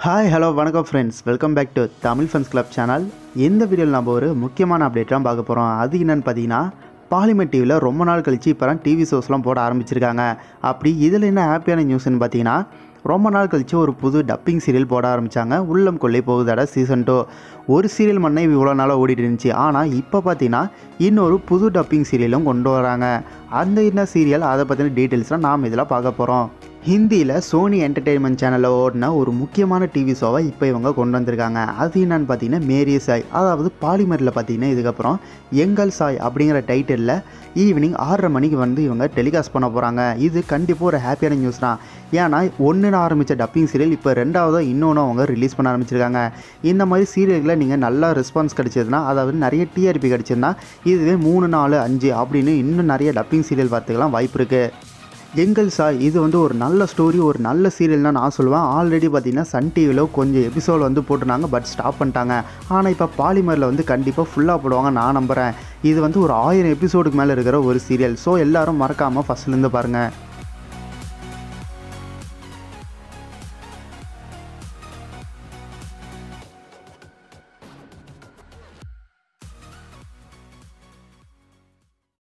hi hello வணக்கம் friends welcome back to Tamil funs club channel இந்த வீடியோவில் நம்ம ஒரு முக்கியமான அப்டேட்லாம் பார்க்க போகிறோம் அது என்னன்னு பார்த்தீங்கன்னா பாலிமெண்ட் டிவியில் ரொம்ப நாள் கழிச்சு இப்போ தான் டிவி ஷோஸ்லாம் போட ஆரம்பிச்சிருக்காங்க அப்படி இதில் என்ன ஹாப்பியான நியூஸ்னு பார்த்தீங்கன்னா ரொம்ப நாள் கழிச்சு ஒரு புது டப்பிங் சீரியல் போட ஆரம்பித்தாங்க உள்ளம் கொள்ளை போகுதட சீசன் டூ ஒரு சீரியல் மண்ணை இவ்வளோ நாளாக ஓடிட்டு இருந்துச்சு ஆனால் இப்போ பார்த்தீங்கன்னா இன்னொரு புது டப்பிங் சீரியலும் கொண்டு வராங்க அந்த என்ன சீரியல் அதை பற்றின டீட்டெயில்ஸ்லாம் நாம் இதில் பார்க்க போகிறோம் ஹிந்தியில் சோனி என்டர்டெயின்மெண்ட் சேனலில் ஓடின ஒரு முக்கியமான டிவி ஷோவை இப்போ இவங்க கொண்டு வந்திருக்காங்க அது என்னன்னு பார்த்தீங்கன்னா மேரிய சாய் அதாவது பாலிமரில் பார்த்தீங்கன்னா இதுக்கப்புறம் எங்கள் சாய் அப்படிங்கிற டைட்டிலில் ஈவினிங் ஆறரை மணிக்கு வந்து இவங்க டெலிகாஸ்ட் பண்ண போகிறாங்க இது கண்டிப்பாக ஒரு ஹாப்பியான நியூஸ் தான் ஏன்னா ஒன்றுன்னு ஆரம்பித்த டப்பிங் சீரியல் இப்போ ரெண்டாவதாக இன்னொன்று அவங்க ரிலீஸ் பண்ண ஆரம்பிச்சிருக்காங்க இந்த மாதிரி சீரியல்களை நீங்கள் நல்லா ரெஸ்பான்ஸ் கிடைச்சதுன்னா அதாவது நிறைய டிஆர்பி கிடைச்சதுன்னா இதுவே மூணு நாலு அஞ்சு அப்படின்னு இன்னும் நிறைய டப்பிங் சீரியல் பார்த்துக்கலாம் வாய்ப்பு இருக்குது எங்கள் சாய் இது வந்து ஒரு நல்ல ஸ்டோரி ஒரு நல்ல சீரியல் தான் நான் சொல்லுவேன் ஆல்ரெடி பார்த்தீங்கன்னா சன் டிவியில் கொஞ்சம் எபிசோட் வந்து போட்டிருந்தாங்க பட் ஸ்டாப் பண்ணிட்டாங்க ஆனால் இப்போ பாலிமரில் வந்து கண்டிப்பாக ஃபுல்லாக போடுவாங்க நான் நம்புகிறேன் இது வந்து ஒரு ஆயிரம் எபிசோடுக்கு மேலே இருக்கிற ஒரு சீரியல் ஸோ எல்லாரும் மறக்காமல் ஃபஸ்ட்லேருந்து பாருங்கள்